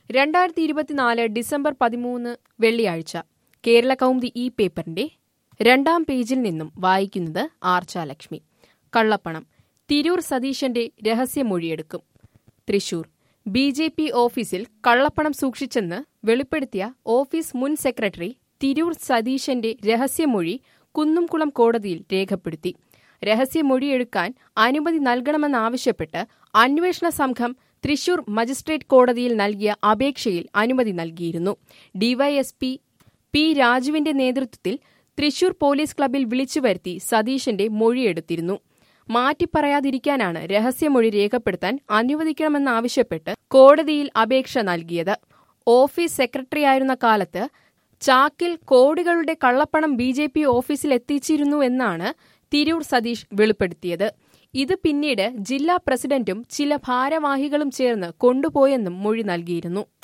രണ്ടായിരത്തി ഇരുപത്തിനാല് ഡിസംബർ പതിമൂന്ന് വെള്ളിയാഴ്ച കേരള കൗമുദി ഈ പേപ്പറിന്റെ രണ്ടാം പേജിൽ നിന്നും വായിക്കുന്നത് ആർച്ചാലക്ഷ്മി കള്ളപ്പണം തിരൂർ സതീശന്റെ രഹസ്യമൊഴിയെടുക്കും തൃശൂർ ബി ജെ പി ഓഫീസിൽ കള്ളപ്പണം സൂക്ഷിച്ചെന്ന് വെളിപ്പെടുത്തിയ ഓഫീസ് മുൻ സെക്രട്ടറി തിരൂർ സതീശന്റെ രഹസ്യമൊഴി കുന്നുംകുളം കോടതിയിൽ രേഖപ്പെടുത്തി രഹസ്യമൊഴിയെടുക്കാൻ അനുമതി നൽകണമെന്നാവശ്യപ്പെട്ട് അന്വേഷണ സംഘം തൃശൂർ മജിസ്ട്രേറ്റ് കോടതിയിൽ നൽകിയ അപേക്ഷയിൽ അനുമതി നൽകിയിരുന്നു ഡിവൈഎസ്പി പി രാജുവിന്റെ നേതൃത്വത്തിൽ തൃശൂർ പോലീസ് ക്ലബിൽ വിളിച്ചുവരുത്തി സതീശന്റെ മൊഴിയെടുത്തിരുന്നു മാറ്റിപ്പറയാതിരിക്കാനാണ് രഹസ്യമൊഴി രേഖപ്പെടുത്താൻ അനുവദിക്കണമെന്നാവശ്യപ്പെട്ട് കോടതിയിൽ അപേക്ഷ നൽകിയത് ഓഫീസ് സെക്രട്ടറിയായിരുന്ന കാലത്ത് ചാക്കിൽ കോടികളുടെ കള്ളപ്പണം ബി ജെ പി ഓഫീസിൽ എത്തിച്ചിരുന്നു എന്നാണ് തിരൂർ സതീഷ് വെളിപ്പെടുത്തിയത് ഇത് പിന്നീട് ജില്ലാ പ്രസിഡന്റും ചില ഭാരവാഹികളും ചേർന്ന് കൊണ്ടുപോയെന്നും മൊഴി നൽകിയിരുന്നു